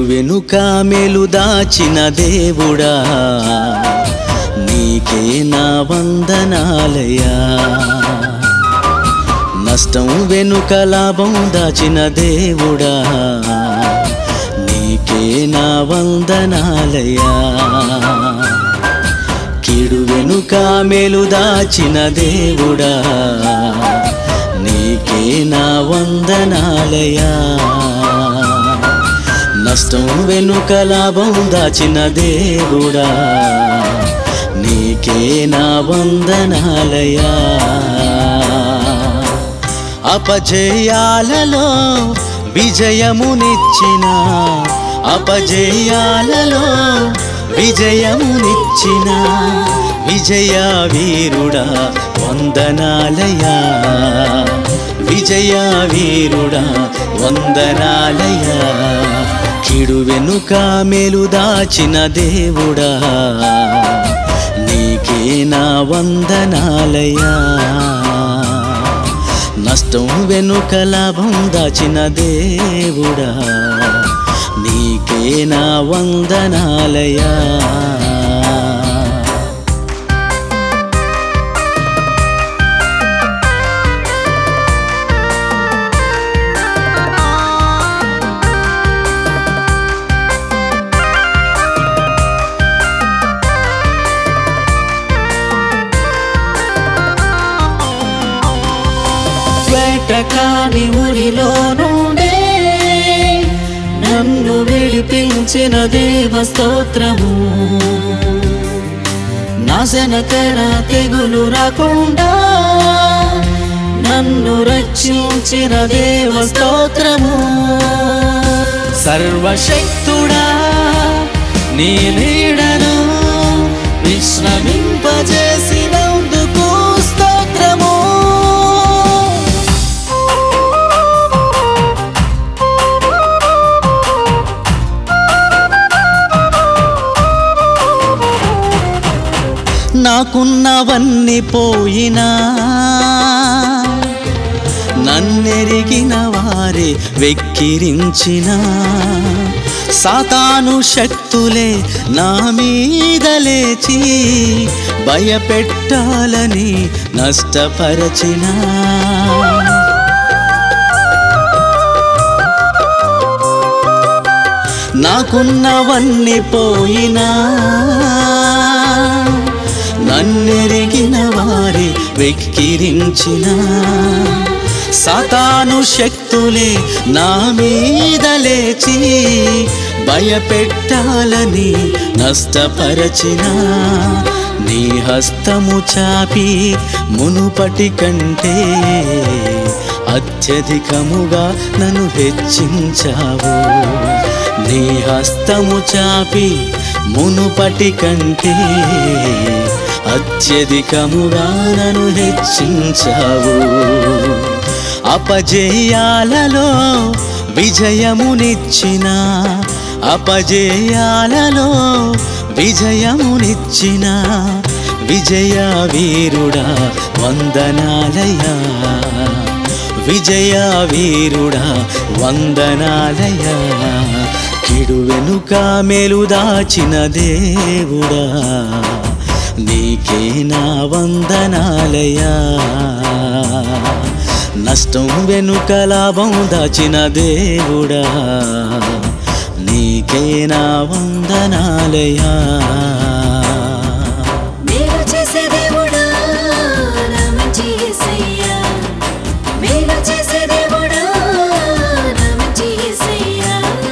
వెనుక మేలు దాచిన దేవుడా నీకే నా వందనాలయా నష్టం వెనుక లాభం దాచిన దేవుడా నీకే నా వందనాలయా కీడు వెనుక మేలు దాచిన దేవుడా నీకే నా వందనాలయా నష్టం వెనుక లాభం దాచిన దేవుడా నీకే నా వందనాలయా అపజయాలలో విజయమునిచ్చిన అపజయాలలో విజయమునిచ్చిన విజయ వీరుడా వందనాలయా విజయ వీరుడా వందనాలయా కిడు వెనుక మేలు దాచిన దేవుడా నీకే నా వందనాలయా నష్టం వెనుక లాభం దాచిన దేవుడా నీకే నా వందనాలయా వేటకాని ఊరిలో నుండే నన్ను విడిపించిన దేవ స్తోత్రము నాశనకర తెగులు రాకుండా నన్ను రక్షించిన దేవ స్తోత్రము సర్వశక్తుడా నీ నీడను విశ్రమింపజేసినందుకు స్తోత్రము నాకున్నవన్నీ పోయినా నన్నెరిగిన వారే వెక్కిరించిన సాతాను శక్తులే నా మీద లేచి భయపెట్టాలని నష్టపరచిన నాకున్నవన్నీ పోయినా నన్నెరిగిన వారి వెక్కిరించిన సాతాను శక్తులే నా మీద లేచి భయపెట్టాలని నష్టపరచిన నీ హస్తము చాపి మునుపటి కంటే అత్యధికముగా నన్ను హెచ్చించావు నీ హస్తము చాపి మునుపటి కంటే అత్యధికముగా నన్ను హెచ్చించావు అపజయాలలో విజయమునిచ్చిన అపజయాలలో విజయమునిచ్చిన విజయ వీరుడా వందనాలయా విజయ వీరుడా వందనాలయా కిడు వెనుక మేలు దాచిన దేవుడా నీకే నా వందనాలయా నష్టం వెనుక లాభం దాచిన దేవుడా నీకే నా వందనాలయా మేలు చేసే దేవుడా నా మంచి యేసయ్యా మేలు చేసే దేవుడా నా మంచి యేసయ్యా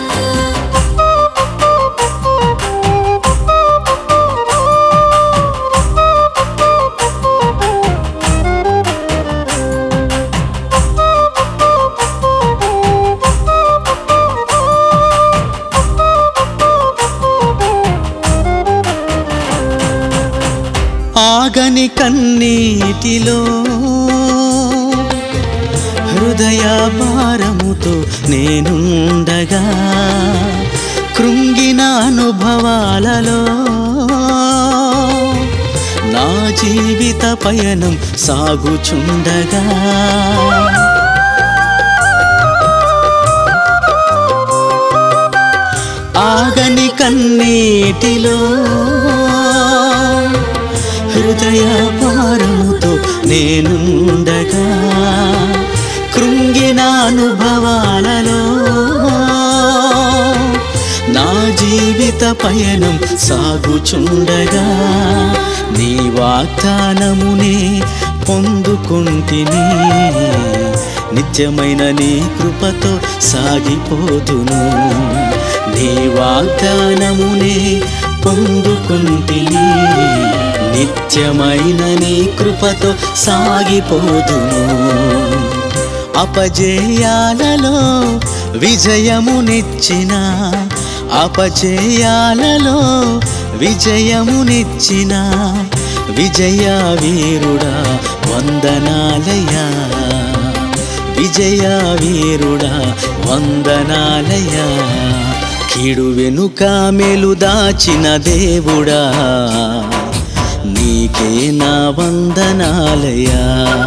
ఆగని కన్నీటిలో హృదయ భారముతో నేనుండగా కృంగిన అనుభవాలలో నా జీవిత పయనం సాగుచుండగా ఆగని కన్నీటిలో హృదయ భారముతో నేనుండగా కృంగిన అనుభవాలలో నా జీవిత పయనం సాగుచుండగా నీ వాగ్దానమునే పొందుకుంటిని నిత్యమైన నీ కృపతో సాగిపోదును నీ వాగ్దానమునే పొందుకుంటిని నిత్యమైన నీ కృపతో సాగిపోదును అపజయాలలో విజయమునిచ్చిన అపజయాలలో విజయమునిచ్చిన విజయ వీరుడా వందనాలయా విజయ వీరుడా వందనాలయా కీడు వెనుక మేలు దాచిన దేవుడా నీకే నా వందనాలయా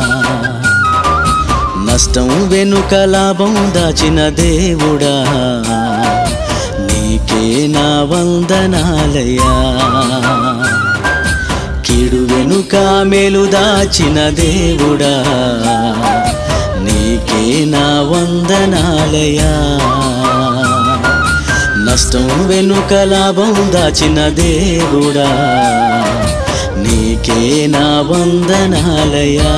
నష్టం వెనుక లాభం దాచిన దేవుడా నీకే నా వందనాలయా కీడు వెనుక మేలు దాచిన దేవుడా నీకే నా వందనాలయా నష్టం వెనుక లాభం దాచిన దేవుడా నీకే నా వందనాలయా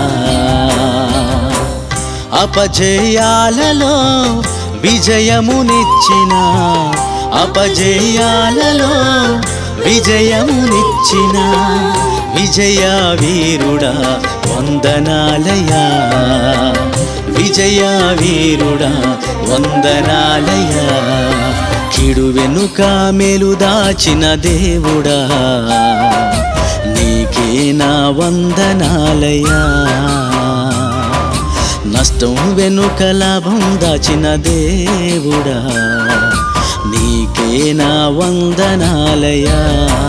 అపజయాలలో విజయమునిచ్చిన అపజయాలలో విజయమునిచ్చిన విజయ వీరుడా వందనాలయా విజయ వీరుడా వందనాలయా కిడు వెనుక మేలు దాచిన దేవుడా నీకే నా వందనాలయా నష్టం వెనుక లాభం దాచిన దేవుడా నీకే నా వందనాలయా